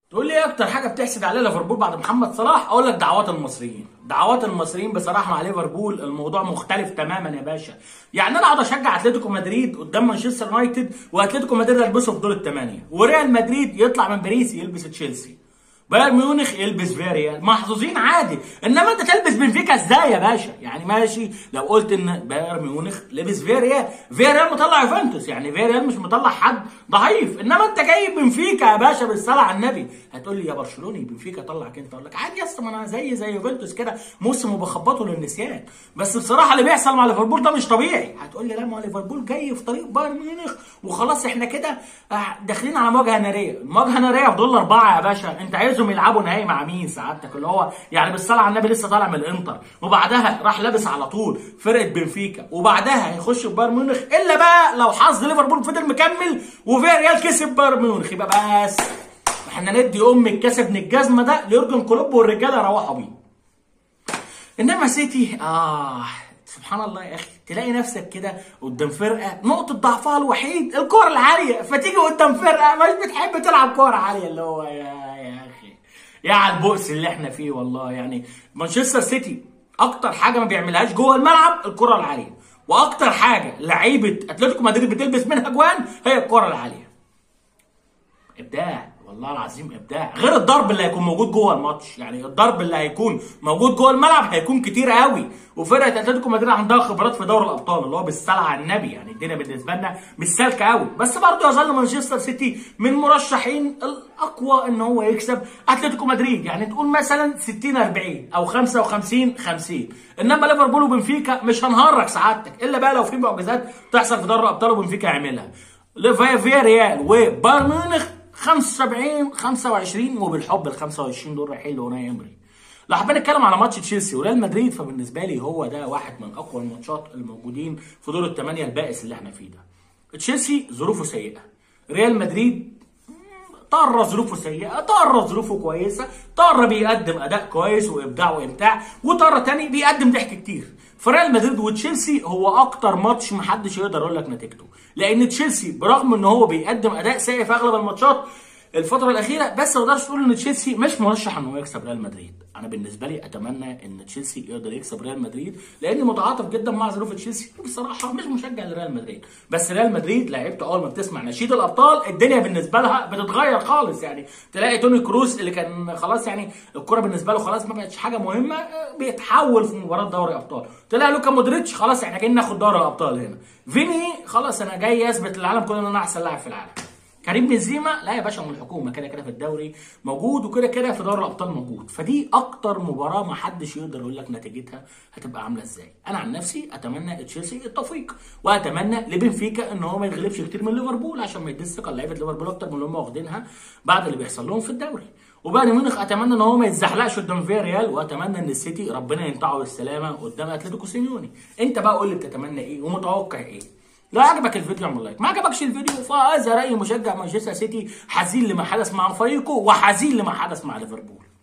تقول لي ايه اكتر حاجه بتحسد عليها ليفربول بعد محمد صلاح اقول لك دعوات المصريين دعوات المصريين بصراحه مع ليفربول الموضوع مختلف تماما يا باشا يعني انا اقعد اشجع اتلتيكو مدريد قدام مانشستر يونايتد واتلتيكو مدريد يلبسه في دور الثمانيه وريال مدريد يطلع من باريس يلبس تشيلسي بايرن ميونخ يلبس فيريال محظوظين عادي انما انت تلبس بنفيكا ازاي يا باشا يعني ماشي لو قلت ان بايرن ميونخ لبس فيريال فيريال مطلع يوفنتوس يعني فيريال مش مطلع حد ضعيف انما انت جاي بنفيكا يا باشا بالصلاه على النبي هتقول لي يا برشلوني بنفيكا طلعك انت اقول لك عادي يا اسطى ما انا زي زي يوفنتوس كده موسم وبخبطه للنسيان بس بصراحه اللي بيحصل مع ليفربول ده مش طبيعي هتقول لي لا ما ليفربول جاي في طريق بايرن ميونخ وخلاص احنا كده آه، داخلين على مواجهه ناريه مواجهه ناريه بدول اربعه يا باشا انت عايزهم يلعبوا نهائي مع مين سعادتك اللي هو يعني بالصلاه على النبي لسه طالع من الانتر وبعدها راح لابس على طول فرقه بنفيكا وبعدها هيخش في بايرن ميونخ الا بقى لو حظ ليفربول فضل مكمل وفيريال كسب بايرن ميونخ يبقى بس احنا ندي ام الكاس ابن الجزمه ده ليورجن كلوب والرجاله يروحوا بيه انما سيتي اه سبحان الله يا اخي تلاقي نفسك كده قدام فرقه نقطه ضعفها الوحيد الكره العاليه فتيجي قدام فرقه مش بتحب تلعب كره عاليه اللي هو يا يا اخي يا على البؤس اللي احنا فيه والله يعني مانشستر سيتي اكتر حاجه ما بيعملهاش جوه الملعب الكره العاليه واكتر حاجه لعيبه اتلتيكو مدريد بتلبس منها جوان هي الكره العاليه ابداع والله العظيم ابداع غير الضرب اللي هيكون موجود جوه الماتش يعني الضرب اللي هيكون موجود جوه الملعب هيكون كتير قوي وفرقه اتلتيكو مدريد عندها خبرات في دوري الابطال اللي هو بالصلاه على النبي يعني الدنيا بالنسبه لنا مش سالكه قوي بس برضه يظل مانشستر سيتي من مرشحين الاقوى ان هو يكسب اتلتيكو مدريد يعني تقول مثلا 60 40 او 55 50 انما ليفربول وبنفيكا مش هنهرج سعادتك الا بقى لو في معجزات تحصل في دوري الابطال وبنفيكا يعملها فيا ريال وبايرن ميونخ 75 25 وبالحب ال 25 دول رايحين لوناي امري لو حابين نتكلم على ماتش تشيلسي وريال مدريد فبالنسبه لي هو ده واحد من اقوى الماتشات الموجودين في دور الثمانيه البائس اللي احنا فيه ده تشيلسي ظروفه سيئه ريال مدريد طار ظروفه سيئه طار ظروفه كويسه طار بيقدم اداء كويس وابداع وامتاع وطار تاني بيقدم ضحك كتير فريال مدريد وتشيلسي هو اكتر ماتش محدش يقدر يقول لك نتيجته لان تشيلسي برغم ان هو بيقدم اداء سيء في اغلب الماتشات الفترة الأخيرة بس ما تقدرش تقول إن تشيلسي مش مرشح إن هو يكسب ريال مدريد، أنا بالنسبة لي أتمنى إن تشيلسي يقدر يكسب ريال مدريد لأني متعاطف جدا مع ظروف تشيلسي بصراحة مش مشجع لريال مدريد، بس ريال مدريد لعيبته أول ما بتسمع نشيد الأبطال الدنيا بالنسبة لها بتتغير خالص يعني تلاقي توني كروس اللي كان خلاص يعني الكرة بالنسبة له خلاص ما بقتش حاجة مهمة بيتحول في مباراة دوري أبطال، تلاقي لوكا مودريتش خلاص إحنا جايين ناخد دوري الأبطال هنا، فيني خلاص أنا جاي أثبت للعالم كله إن أنا أحسن لاعب في العالم. كريم بنزيما لا يا باشا من الحكومه كده كده في الدوري موجود وكده كده في دوري الابطال موجود فدي اكتر مباراه ما حدش يقدر يقول لك نتيجتها هتبقى عامله ازاي انا عن نفسي اتمنى تشيلسي التوفيق واتمنى لبنفيكا ان هو ما يتغلبش كتير من ليفربول عشان ما يديش ثقه لعيبه ليفربول اكتر من اللي هم واخدينها بعد اللي بيحصل لهم في الدوري وبايرن ميونخ اتمنى ان هو ما يتزحلقش قدام فيا ريال واتمنى ان السيتي ربنا ينتعه بالسلامه قدام اتلتيكو سيميوني انت بقى قول لي بتتمنى ايه ومتوقع ايه لو عجبك الفيديو اعمل لايك ما عجبكش الفيديو فهذا راي مشجع مانشستر سيتي حزين لما حدث مع فريقه وحزين لما حدث مع ليفربول